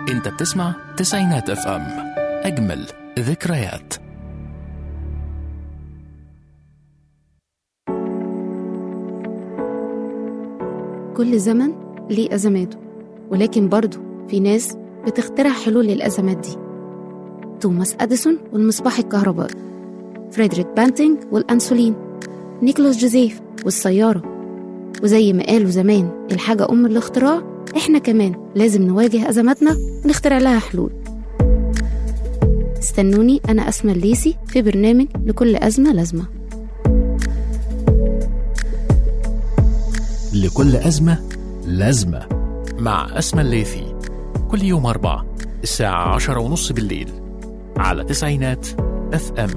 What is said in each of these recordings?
انت بتسمع تسعينات اف ام اجمل ذكريات كل زمن ليه أزماته ولكن برضه في ناس بتخترع حلول للأزمات دي توماس أديسون والمصباح الكهربائي فريدريك بانتينج والأنسولين نيكولاس جوزيف والسيارة وزي ما قالوا زمان الحاجة أم الاختراع إحنا كمان لازم نواجه أزماتنا ونخترع لها حلول استنوني أنا أسمى الليسي في برنامج لكل أزمة لازمة لكل أزمة لازمة مع أسمى الليثي كل يوم أربع الساعة عشرة ونص بالليل على تسعينات اف ام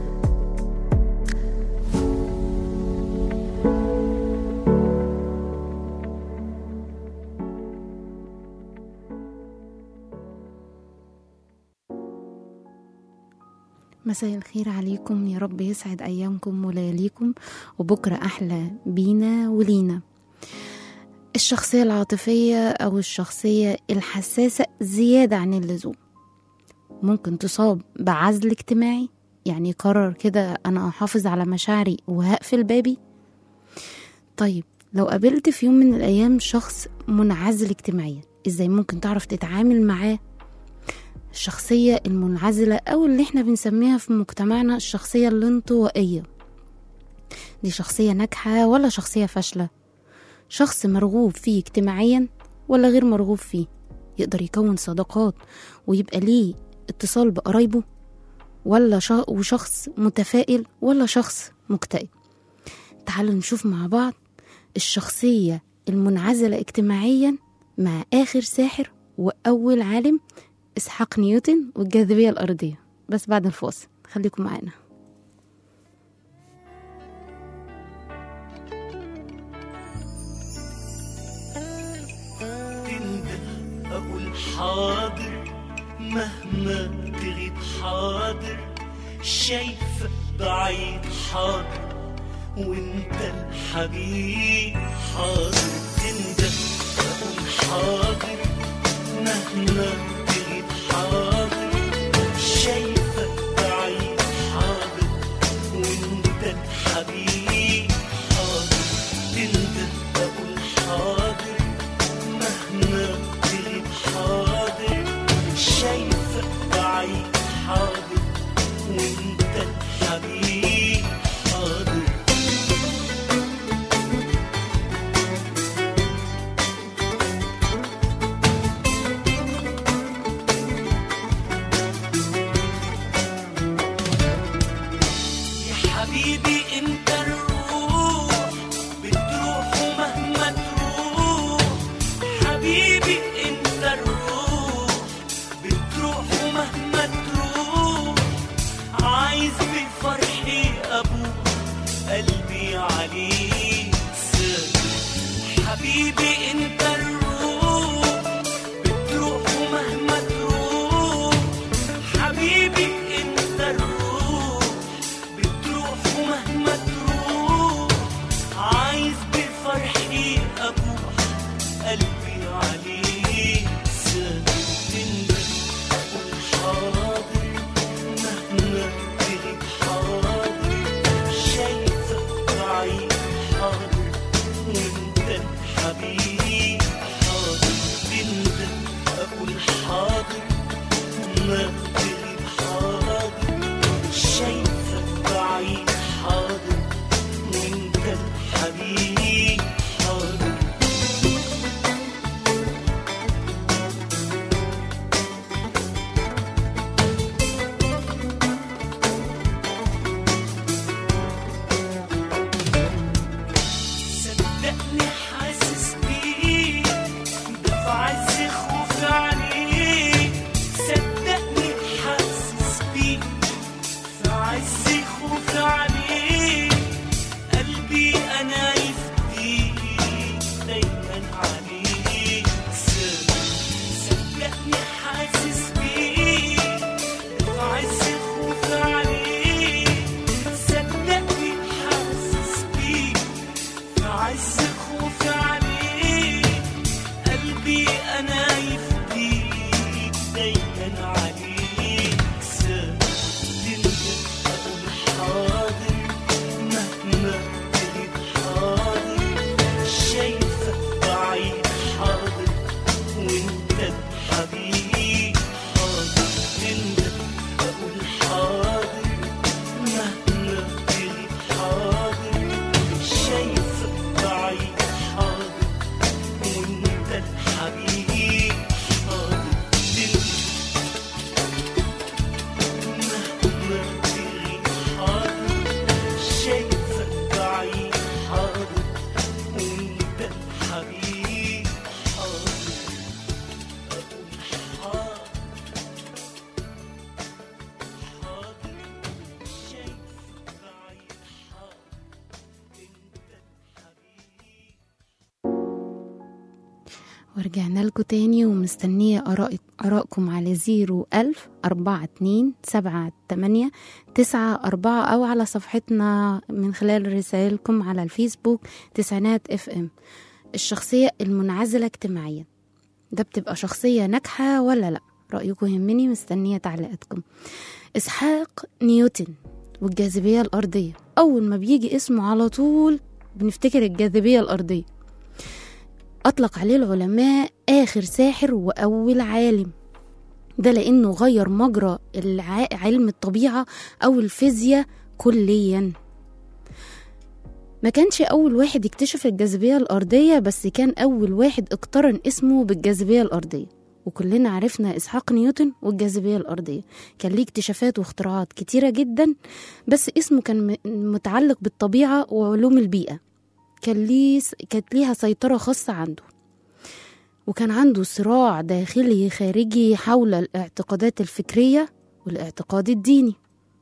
مساء الخير عليكم يا رب يسعد أيامكم ولياليكم وبكرة أحلى بينا ولينا الشخصية العاطفية أو الشخصية الحساسة زيادة عن اللزوم ممكن تصاب بعزل اجتماعي يعني قرر كده أنا أحافظ على مشاعري وهقفل بابي طيب لو قابلت في يوم من الأيام شخص منعزل اجتماعيا إزاي ممكن تعرف تتعامل معاه الشخصية المنعزلة أو اللي احنا بنسميها في مجتمعنا الشخصية الانطوائية دي شخصية ناجحة ولا شخصية فاشلة شخص مرغوب فيه اجتماعيا ولا غير مرغوب فيه يقدر يكون صداقات ويبقى ليه اتصال بقرايبه ولا ش... وشخص متفائل ولا شخص مكتئب تعالوا نشوف مع بعض الشخصية المنعزلة اجتماعيا مع آخر ساحر وأول عالم إسحاق نيوتن والجاذبية الأرضية بس بعد الفاصل خليكم معانا تنده أقول حاضر مهما تغيب حاضر شايفك بعيد حاضر وانت الحبيب حاضر تنده أقول حاضر مهما تغيب حاضر شايفك بعيد حاضر وانت الحبيب حاضر تنده أقول حاضر مهما تغيب حاضر شايفك بعيد حاضر وانت الحبيب حاضر يا حبيبي انت الروح بتروح ومهما تروح حبيبي انت الروح بتروح ومهما تروح عايز بفرحي ابوك قلبي عليك ساكت حبيبي انت الروح بتروح ومهما تروح حبيبي انت الروح بتروح ومهما تروح عايز بفرحي ابوح قلبي عليك كان عليك ساب تندم أقول حاضر مهما تغيب حاضر شايفك بعيد حاضر وانت الحبيب حاضر تندم أقول حاضر مهما تغيب حاضر شايفك بعيد حاضر وانت الحبيب حاضر تندم مهما تغيب حاضر شايفك بعيد حاضر وانت الحبيب حاضر اقول حاضر حاضر شايفك بعيد حاضر انت الحبيب ورجعنا لكم تاني ومستنية آراء آرائكم على زيرو ألف أربعة اتنين سبعة تمانية تسعة أربعة أو على صفحتنا من خلال رسائلكم على الفيسبوك تسعينات اف ام الشخصية المنعزلة اجتماعيا ده بتبقى شخصية ناجحة ولا لأ رأيكم يهمني مستنية تعليقاتكم إسحاق نيوتن والجاذبية الأرضية أول ما بيجي اسمه على طول بنفتكر الجاذبية الأرضية أطلق عليه العلماء آخر ساحر وأول عالم ده لأنه غير مجرى الع- علم الطبيعة أو الفيزياء كليا ما كانش أول واحد يكتشف الجاذبية الأرضية بس كان أول واحد اقترن اسمه بالجاذبية الأرضية وكلنا عرفنا إسحاق نيوتن والجاذبية الأرضية كان ليه اكتشافات واختراعات كتيرة جدا بس اسمه كان م- متعلق بالطبيعة وعلوم البيئة كان ليه كانت ليها سيطرة خاصة عنده وكان عنده صراع داخلي خارجي حول الاعتقادات الفكرية والاعتقاد الديني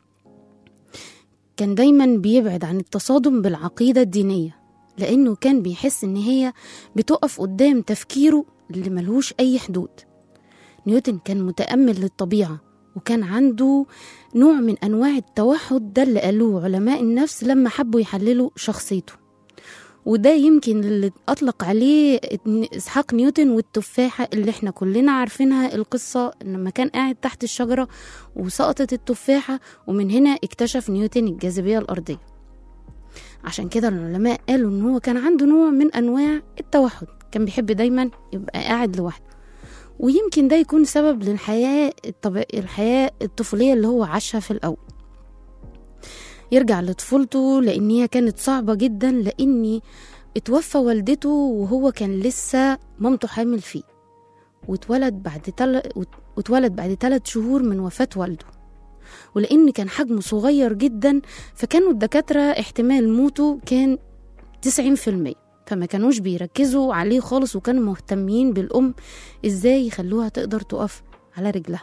كان دايما بيبعد عن التصادم بالعقيدة الدينية لأنه كان بيحس إن هي بتقف قدام تفكيره اللي ملهوش أي حدود نيوتن كان متأمل للطبيعة وكان عنده نوع من أنواع التوحد ده اللي قالوه علماء النفس لما حبوا يحللوا شخصيته وده يمكن اللي أطلق عليه إسحاق نيوتن والتفاحة اللي احنا كلنا عارفينها القصة لما كان قاعد تحت الشجرة وسقطت التفاحة ومن هنا اكتشف نيوتن الجاذبية الأرضية عشان كده العلماء قالوا إن هو كان عنده نوع من أنواع التوحد كان بيحب دايما يبقى قاعد لوحده ويمكن ده يكون سبب للحياة الطب... الحياة الطفولية اللي هو عاشها في الأول يرجع لطفولته لأن هي كانت صعبة جدا لأني اتوفى والدته وهو كان لسه مامته حامل فيه واتولد بعد تل... واتولد بعد ثلاث شهور من وفاة والده ولأن كان حجمه صغير جدا فكانوا الدكاترة احتمال موته كان 90% فما كانوش بيركزوا عليه خالص وكانوا مهتمين بالأم ازاي يخلوها تقدر تقف على رجلها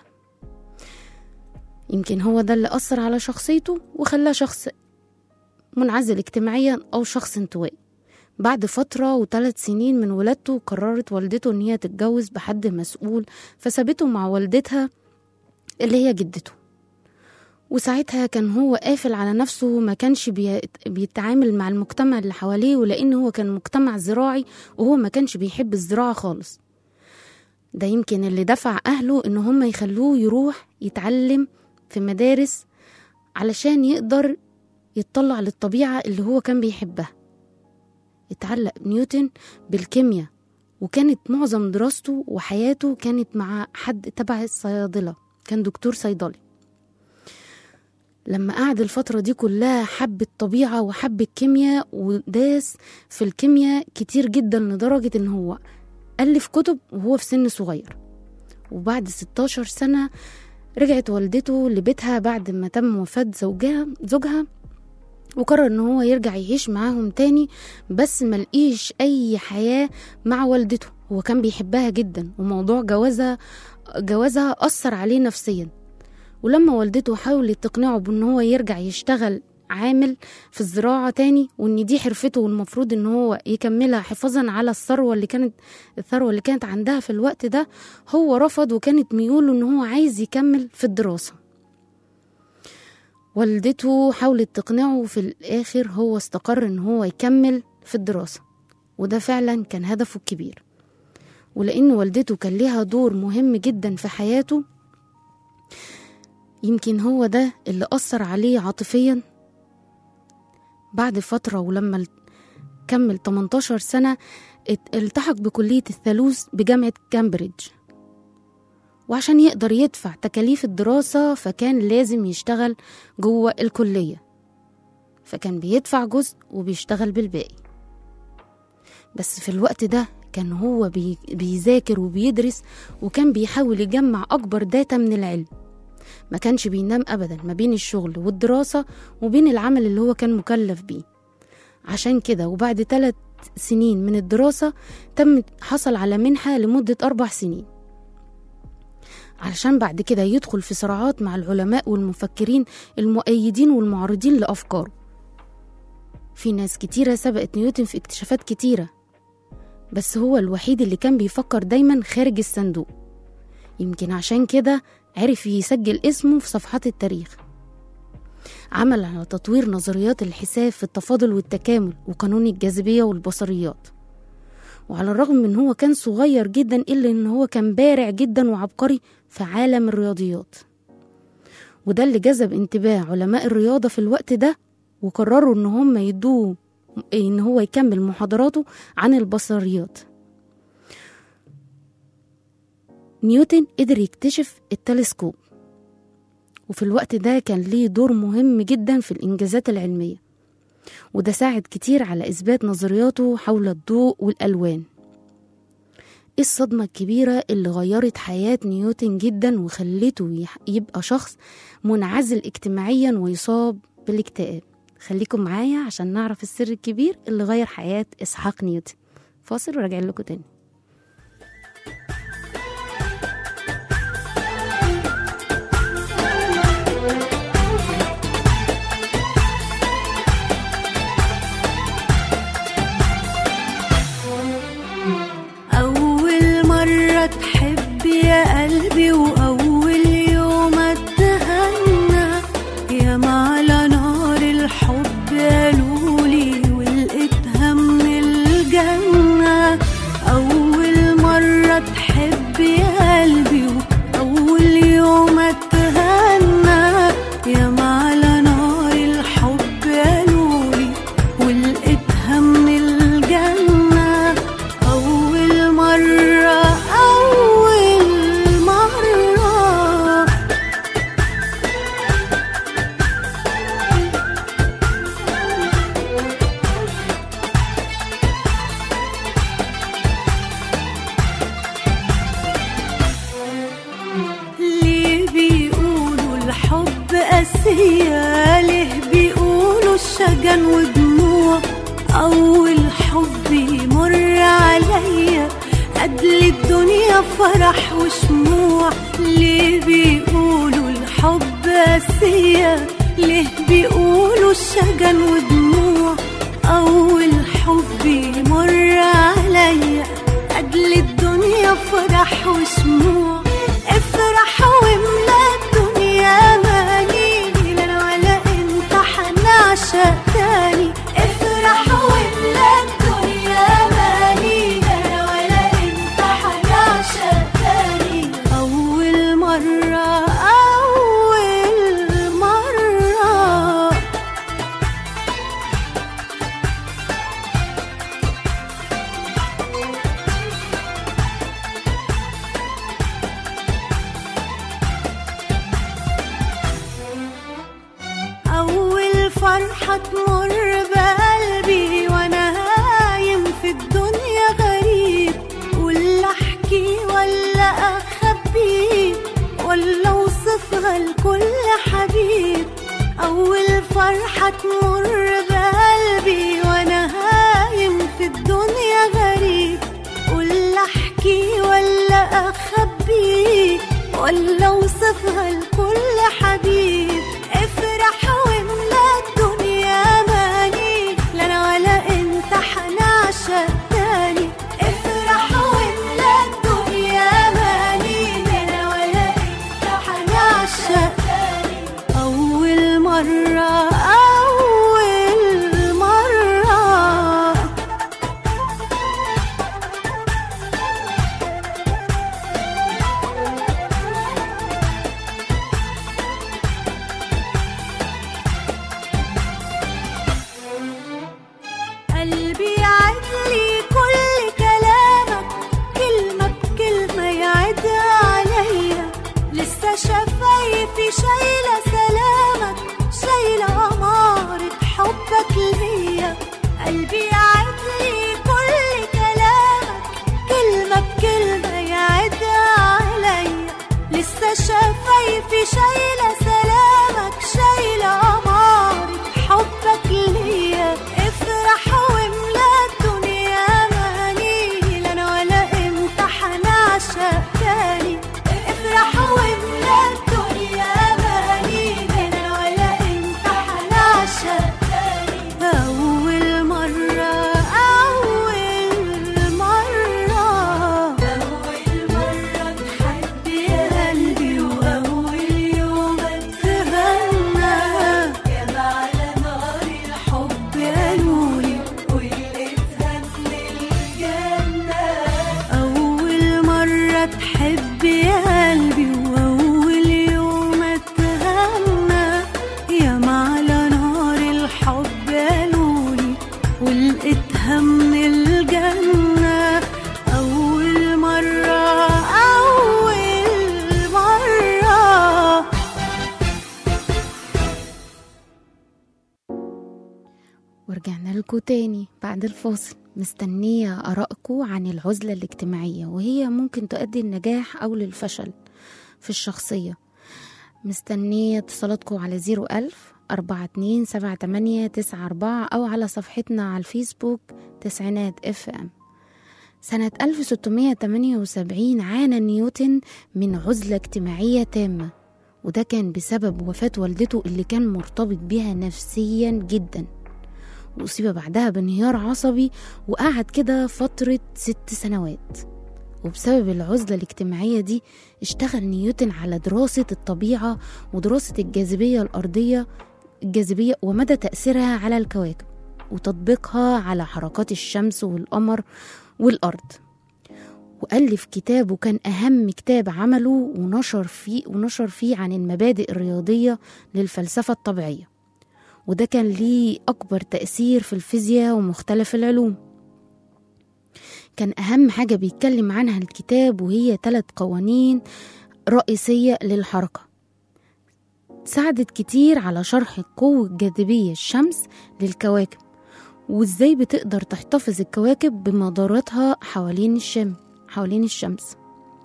يمكن هو ده اللي أثر على شخصيته وخلاه شخص منعزل اجتماعيا أو شخص انطوائي بعد فترة وثلاث سنين من ولادته قررت والدته إن هي تتجوز بحد مسؤول فسابته مع والدتها اللي هي جدته وساعتها كان هو قافل على نفسه ما كانش بي- بيتعامل مع المجتمع اللي حواليه ولأن هو كان مجتمع زراعي وهو ما كانش بيحب الزراعة خالص ده يمكن اللي دفع أهله إن هم يخلوه يروح يتعلم في مدارس علشان يقدر يتطلع للطبيعة اللي هو كان بيحبها اتعلق نيوتن بالكيمياء وكانت معظم دراسته وحياته كانت مع حد تبع الصيادلة كان دكتور صيدلي لما قعد الفترة دي كلها حب الطبيعة وحب الكيمياء وداس في الكيمياء كتير جدا لدرجة ان هو ألف كتب وهو في سن صغير وبعد 16 سنة رجعت والدته لبيتها بعد ما تم وفاة زوجها زوجها وقرر ان هو يرجع يعيش معاهم تاني بس ملقيش اي حياة مع والدته هو كان بيحبها جدا وموضوع جوازها جوازها أثر عليه نفسيا ولما والدته حاولت تقنعه بان هو يرجع يشتغل عامل في الزراعة تاني وان دي حرفته والمفروض ان هو يكملها حفاظا على الثروة اللي كانت الثروة اللي كانت عندها في الوقت ده هو رفض وكانت ميوله ان هو عايز يكمل في الدراسة والدته حاولت تقنعه في الآخر هو استقر ان هو يكمل في الدراسة وده فعلا كان هدفه الكبير ولأن والدته كان ليها دور مهم جدا في حياته يمكن هو ده اللي أثر عليه عاطفيا بعد فترة ولما ال- كمل 18 سنة ات- التحق بكلية الثالوث بجامعة كامبريدج وعشان يقدر يدفع تكاليف الدراسة فكان لازم يشتغل جوه الكلية فكان بيدفع جزء وبيشتغل بالباقي بس في الوقت ده كان هو بي بيذاكر وبيدرس وكان بيحاول يجمع أكبر داتا من العلم ما كانش بينام أبدا ما بين الشغل والدراسة وبين العمل اللي هو كان مكلف بيه عشان كده وبعد ثلاث سنين من الدراسة تم حصل على منحة لمدة أربع سنين علشان بعد كده يدخل في صراعات مع العلماء والمفكرين المؤيدين والمعارضين لأفكاره في ناس كتيرة سبقت نيوتن في اكتشافات كتيرة بس هو الوحيد اللي كان بيفكر دايما خارج الصندوق يمكن عشان كده عرف يسجل اسمه في صفحات التاريخ عمل على تطوير نظريات الحساب في التفاضل والتكامل وقانون الجاذبية والبصريات وعلى الرغم من هو كان صغير جدا إلا إن هو كان بارع جدا وعبقري في عالم الرياضيات وده اللي جذب انتباه علماء الرياضة في الوقت ده وقرروا إن هم يدوه إن هو يكمل محاضراته عن البصريات نيوتن قدر يكتشف التلسكوب وفي الوقت ده كان ليه دور مهم جدا في الإنجازات العلمية وده ساعد كتير على إثبات نظرياته حول الضوء والألوان إيه الصدمة الكبيرة اللي غيرت حياة نيوتن جدا وخلته يح- يبقى شخص منعزل اجتماعيا ويصاب بالاكتئاب خليكم معايا عشان نعرف السر الكبير اللي غير حياة إسحاق نيوتن فاصل وراجعين لكم تاني أول مرة تحب يا قلبي وأول يوم اتهنى يا على نار الحب قالولي ولقيتها من الجنة أول مرة تحب يا قلبي وأول يوم اتهنى يا على نار الحب قالولي ولقيتها من الجنة أول مرة أول مرة ليه بيقولوا الحب قاسية ليه بيقولوا الشجن ودموع أول حب يمر عليا قدل الدنيا فرح وشموع ليه بيقولوا الحب قاسية ليه بيقولوا الشجن ودموع أول حب يمر عليا قدل الدنيا فرح وشموع افرح واملا الدنيا ماني لا انا ولا انت هنعشق تاني افرح واملا الدنيا ماني لا انا ولا انت هنعشق تاني اول مرة اول مرة أول فرحة تمر بقلبي وأنا هايم في الدنيا غريب ولا أحكي ولا أخبي ولا أوصفها لكل حبيب أول فرحة تمر بقلبي وأنا هايم في الدنيا غريب ولا أحكي ولا أخبي ولا أوصفها لكل حبيب افرح واملا الدنيا ماني لا انا ولا انت هنعشق تاني افرح واملا الدنيا ماني لا انا ولا انت هنعشق تاني اول مرة اول مرة قلبي شايلة سلامك شايلة أمارة حبك ليا افرح واملا الدنيا مهني لا أنا ولا أنت هنعشق تاني افرح واملا الدنيا مهني لا أنا ولا أنت هنعشق تاني أول مرة أول مرة أول مرة تحب يا قلبي وأول يوم اتغنى يا على نار الحب قالولي ولقيتها من الجنة أول مرة تحب يا قلبي وأول يوم اتغنى يا على نار الحب قالولي ولقيتها من الجنة أول مرة أول مرة ورجعنا لكم تاني بعد الفاصل مستنية آرائكم عن العزلة الاجتماعية وهي ممكن تؤدي للنجاح أو للفشل في الشخصية مستنية اتصالاتكم على زيرو ألف أربعة اتنين سبعة تمانية تسعة أربعة أو على صفحتنا على الفيسبوك تسعينات اف ام سنة 1678 عانى نيوتن من عزلة اجتماعية تامة وده كان بسبب وفاة والدته اللي كان مرتبط بيها نفسيا جدا وأصيب بعدها بانهيار عصبي وقعد كده فترة ست سنوات وبسبب العزلة الاجتماعية دي اشتغل نيوتن على دراسة الطبيعة ودراسة الجاذبية الأرضية الجاذبية ومدى تأثيرها على الكواكب وتطبيقها على حركات الشمس والقمر والأرض وألف كتاب وكان أهم كتاب عمله ونشر فيه ونشر فيه عن المبادئ الرياضية للفلسفة الطبيعية وده كان ليه أكبر تأثير في الفيزياء ومختلف العلوم كان أهم حاجة بيتكلم عنها الكتاب وهي ثلاث قوانين رئيسية للحركة ساعدت كتير على شرح قوة جاذبية الشمس للكواكب وازاي بتقدر تحتفظ الكواكب بمداراتها حوالين الشم حوالين الشمس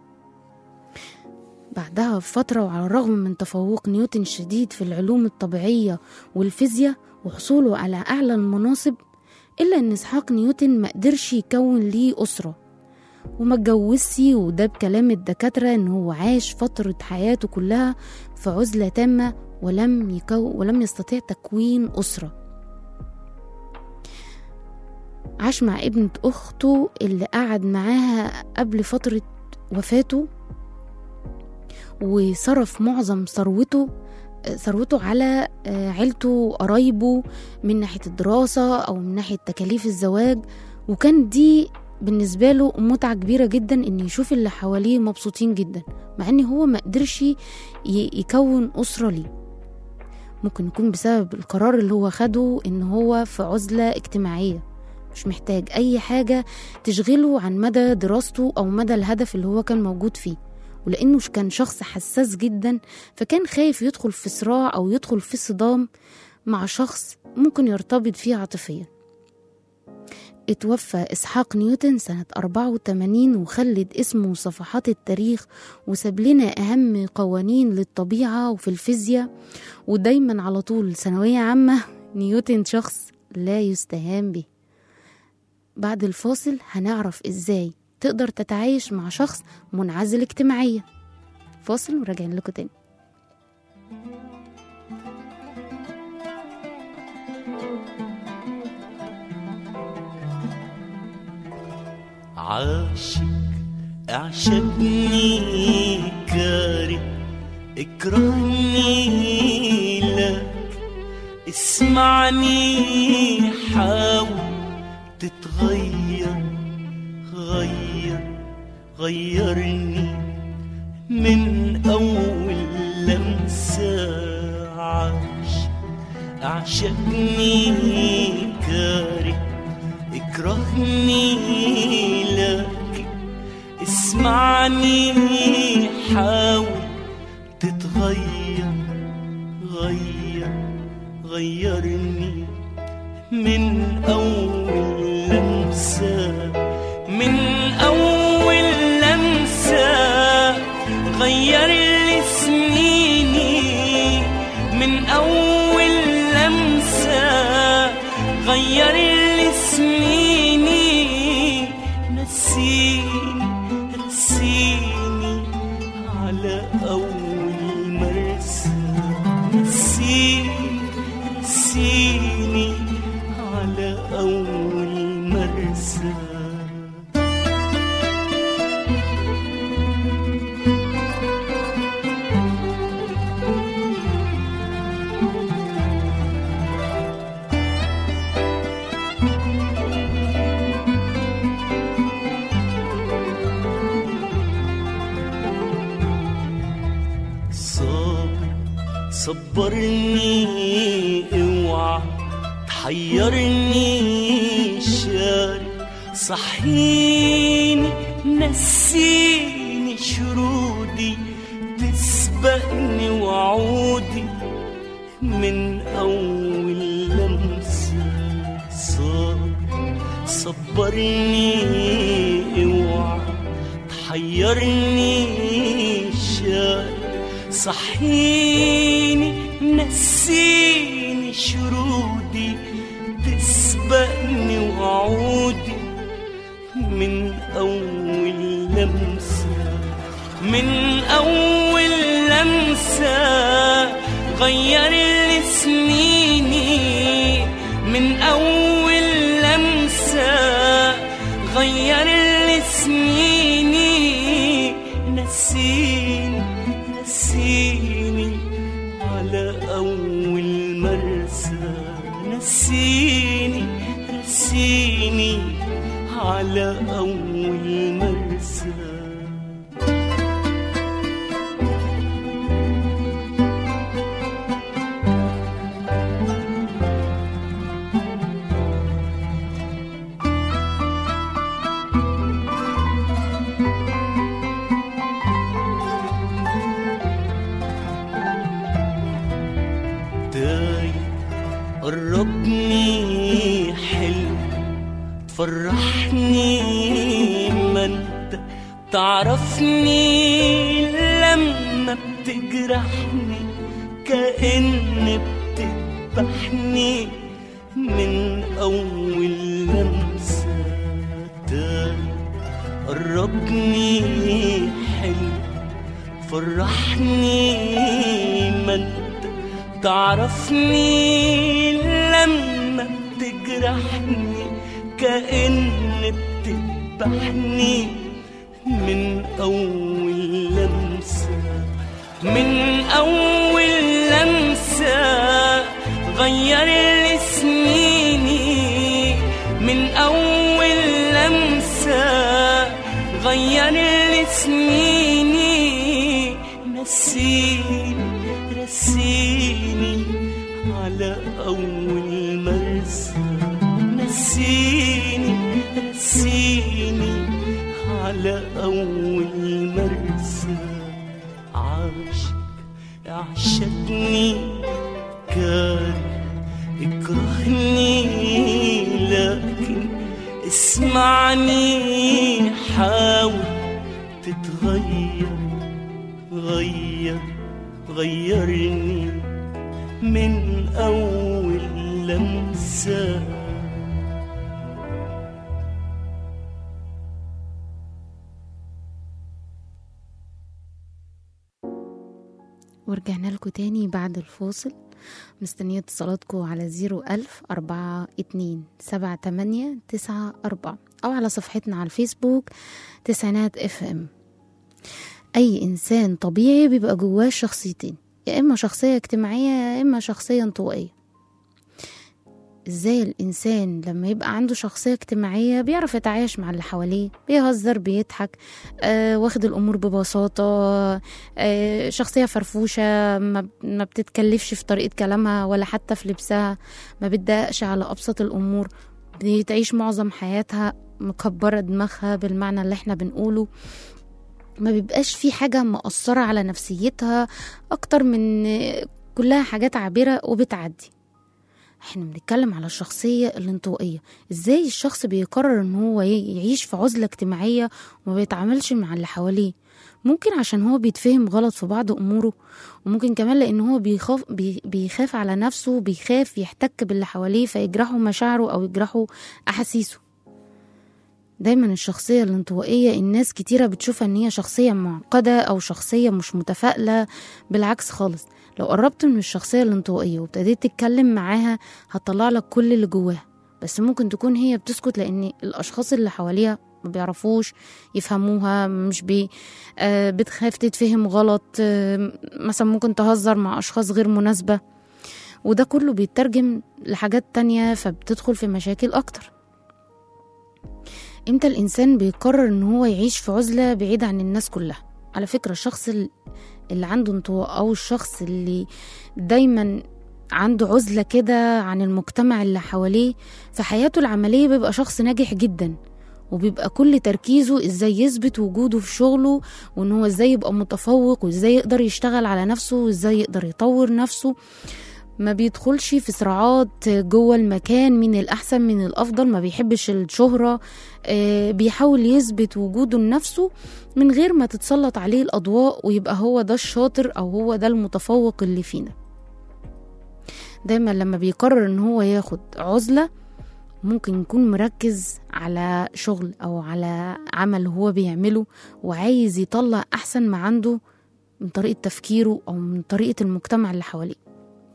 بعدها بفترة وعلى الرغم من تفوق نيوتن الشديد في العلوم الطبيعية والفيزياء وحصوله على أعلى المناصب إلا إن إسحاق نيوتن ما قدرش يكون ليه أسرة وما اتجوزش وده بكلام الدكاترة إن هو عاش فترة حياته كلها في عزلة تامة ولم يكو ولم يستطيع تكوين أسرة عاش مع ابنة أخته اللي قعد معاها قبل فترة وفاته وصرف معظم ثروته ثروته على عيلته وقرايبه من ناحية الدراسة أو من ناحية تكاليف الزواج وكان دي بالنسبة له متعة كبيرة جدا إن يشوف اللي حواليه مبسوطين جدا مع إن هو ما قدرش ي- يكون أسرة ليه ممكن يكون بسبب القرار اللي هو خده إن هو في عزلة اجتماعية مش محتاج أي حاجة تشغله عن مدى دراسته أو مدى الهدف اللي هو كان موجود فيه ولأنه كان شخص حساس جدا فكان خايف يدخل في صراع أو يدخل في صدام مع شخص ممكن يرتبط فيه عاطفيا اتوفى إسحاق نيوتن سنة 84 وخلد اسمه صفحات التاريخ وساب لنا أهم قوانين للطبيعة وفي الفيزياء ودايما على طول ثانوية عامة نيوتن شخص لا يستهان به بعد الفاصل هنعرف ازاي تقدر تتعايش مع شخص منعزل اجتماعيا فاصل وراجعين لكم تاني عاشق اعشقني كاره اكرهني لك اسمعني حاول تتغير غير غيرني من أول لمسة عاش أعشقني كاره اكرهني لك اسمعني حاول تتغير غير غيرنني من أول لمسة من أول لمسة غير لي سنين أول مرسى نسيني نسيني على أول مرسى صابر صبرني اوعى تحيرني شارك صحيني نسيني شرودي تسبقني وعودي من أول لمسة صابر صبرني اوعى تحيرني شارك صحيني نسيني شرودي تسبقني وعودي من أول لمسة من أول لمسة غير لي سنيني من أول لمسة غير لي سنيني نسيني نسيني على أول مرسى نسيني نسيني على أول مرسى داي قربني حلو تفرحني ما انت تعرفني لما بتجرحني كأن بتذبحني من أول لمسة داي قربني حلو فرحني ما انت تعرفني لما بتجرحني كأن بتذبحني من أول لمسة من أول لمسة غير لي سنيني من أول لمسة غير لي سنيني نسيني رسيني على أول مرسى نسيني رسيني على أول مرسى عاشق عشقني كان اكرهني لكن اسمعني حاول تتغير غير غيرني من أول لمسة ورجعنا لكم تاني بعد الفاصل مستنية اتصالاتكم على زيرو ألف أربعة اتنين سبعة تمانية تسعة أربعة أو على صفحتنا على الفيسبوك تسعينات اف ام أي إنسان طبيعي بيبقى جواه شخصيتين يا إما شخصية اجتماعية يا إما شخصية انطوائية ازاي الانسان لما يبقى عنده شخصيه اجتماعيه بيعرف يتعايش مع اللي حواليه بيهزر بيضحك آه واخد الامور ببساطه آه شخصيه فرفوشه ما, ما بتتكلفش في طريقه كلامها ولا حتى في لبسها ما بتضايقش على ابسط الامور بتعيش معظم حياتها مكبره دماغها بالمعنى اللي احنا بنقوله ما بيبقاش في حاجه مأثره على نفسيتها اكتر من كلها حاجات عابره وبتعدي احنا بنتكلم على الشخصية الانطوائية ازاي الشخص بيقرر ان هو يعيش في عزلة اجتماعية وما بيتعاملش مع اللي حواليه ممكن عشان هو بيتفهم غلط في بعض اموره وممكن كمان لان هو بيخاف بي بيخاف على نفسه بيخاف يحتك باللي حواليه فيجرحوا مشاعره او يجرحوا احاسيسه دايما الشخصية الانطوائية الناس كتيرة بتشوفها ان هي شخصية معقدة او شخصية مش متفائلة بالعكس خالص لو قربت من الشخصية الانطوائية وابتديت تتكلم معاها هتطلع لك كل اللي جواها بس ممكن تكون هي بتسكت لان الاشخاص اللي حواليها ما بيعرفوش يفهموها مش بي آه بتخاف تتفهم غلط آه مثلا ممكن تهزر مع اشخاص غير مناسبة وده كله بيترجم لحاجات تانية فبتدخل في مشاكل اكتر امتى الانسان بيقرر ان هو يعيش في عزله بعيد عن الناس كلها على فكره الشخص ال- اللي عنده انطواء او الشخص اللي دايما عنده عزله كده عن المجتمع اللي حواليه في حياته العمليه بيبقى شخص ناجح جدا وبيبقى كل تركيزه ازاي يثبت وجوده في شغله وان هو ازاي يبقى متفوق وازاي يقدر يشتغل على نفسه وازاي يقدر يطور نفسه ما بيدخلش في صراعات جوه المكان مين الأحسن من الأفضل ما بيحبش الشهرة آه، بيحاول يثبت وجوده لنفسه من غير ما تتسلط عليه الأضواء ويبقى هو ده الشاطر أو هو ده المتفوق اللي فينا دايما لما بيقرر ان هو ياخد عزلة ممكن يكون مركز على شغل أو على عمل هو بيعمله وعايز يطلع أحسن ما عنده من طريقة تفكيره أو من طريقة المجتمع اللي حواليه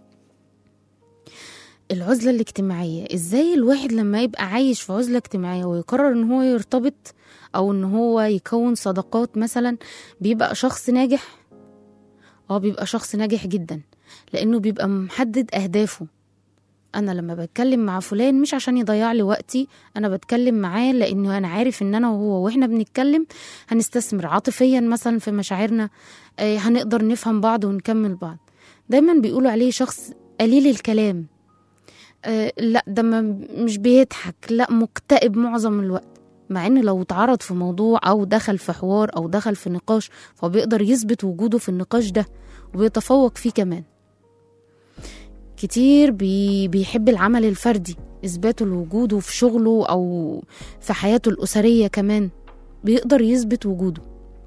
العزلة الاجتماعية ازاي الواحد لما يبقى عايش في عزلة اجتماعية ويقرر ان هو يرتبط او ان هو يكون صداقات مثلا بيبقى شخص ناجح اه بيبقى شخص ناجح جدا لانه بيبقى محدد اهدافه انا لما بتكلم مع فلان مش عشان يضيع لي وقتي انا بتكلم معاه لانه انا عارف ان انا وهو واحنا بنتكلم هنستثمر عاطفيا مثلا في مشاعرنا آه، هنقدر نفهم بعض ونكمل بعض دايما بيقولوا عليه شخص قليل الكلام آه، لا ده ما مش بيضحك لا مكتئب معظم الوقت مع ان لو اتعرض في موضوع او دخل في حوار او دخل في نقاش فهو بيقدر يثبت وجوده في النقاش ده وبيتفوق فيه كمان كتير بي بيحب العمل الفردي اثباته لوجوده في شغله او في حياته الاسريه كمان بيقدر يثبت وجوده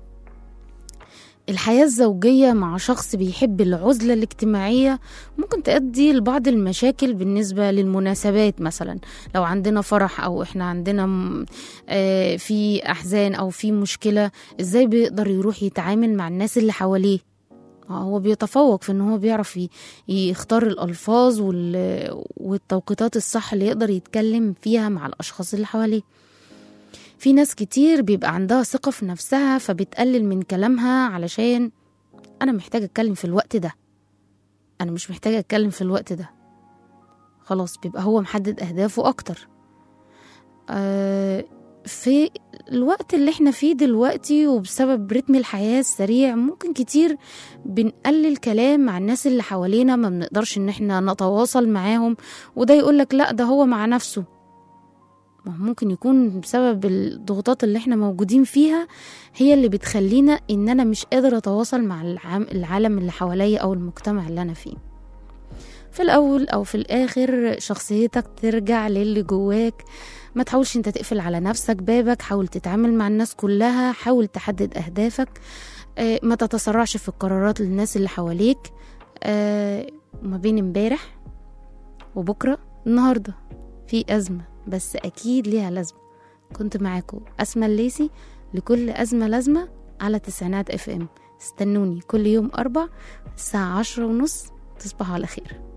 الحياة الزوجية مع شخص بيحب العزلة الاجتماعية ممكن تؤدي لبعض المشاكل بالنسبة للمناسبات مثلا لو عندنا فرح أو إحنا عندنا م- آه، في أحزان أو في مشكلة إزاي بيقدر يروح يتعامل مع الناس اللي حواليه آه، هو بيتفوق في ان هو بيعرف ي- يختار الالفاظ وال- والتوقيتات الصح اللي يقدر يتكلم فيها مع الاشخاص اللي حواليه في ناس كتير بيبقى عندها ثقة في نفسها فبتقلل من كلامها علشان أنا محتاجة أتكلم في الوقت ده أنا مش محتاجة أتكلم في الوقت ده خلاص بيبقى هو محدد أهدافه أكتر آه في الوقت اللي احنا فيه دلوقتي وبسبب رتم الحياة السريع ممكن كتير بنقلل كلام مع الناس اللي حوالينا ما بنقدرش ان احنا نتواصل معاهم وده يقولك لا ده هو مع نفسه ما هو ممكن يكون بسبب الضغوطات اللي احنا موجودين فيها هي اللي بتخلينا ان انا مش قادرة اتواصل مع العام- العالم اللي حواليا او المجتمع اللي انا فيه في الاول او في الاخر شخصيتك ترجع للي جواك ما تحاولش انت تقفل على نفسك بابك حاول تتعامل مع الناس كلها حاول تحدد اهدافك آه، ما تتسرعش في القرارات للناس اللي حواليك آه، ما بين امبارح وبكرة النهاردة في أزمة بس أكيد ليها لازمة كنت معاكم أسمى الليسي لكل أزمة لازمة على تسعينات اف ام استنوني كل يوم أربع الساعة عشرة ونص تصبحوا على خير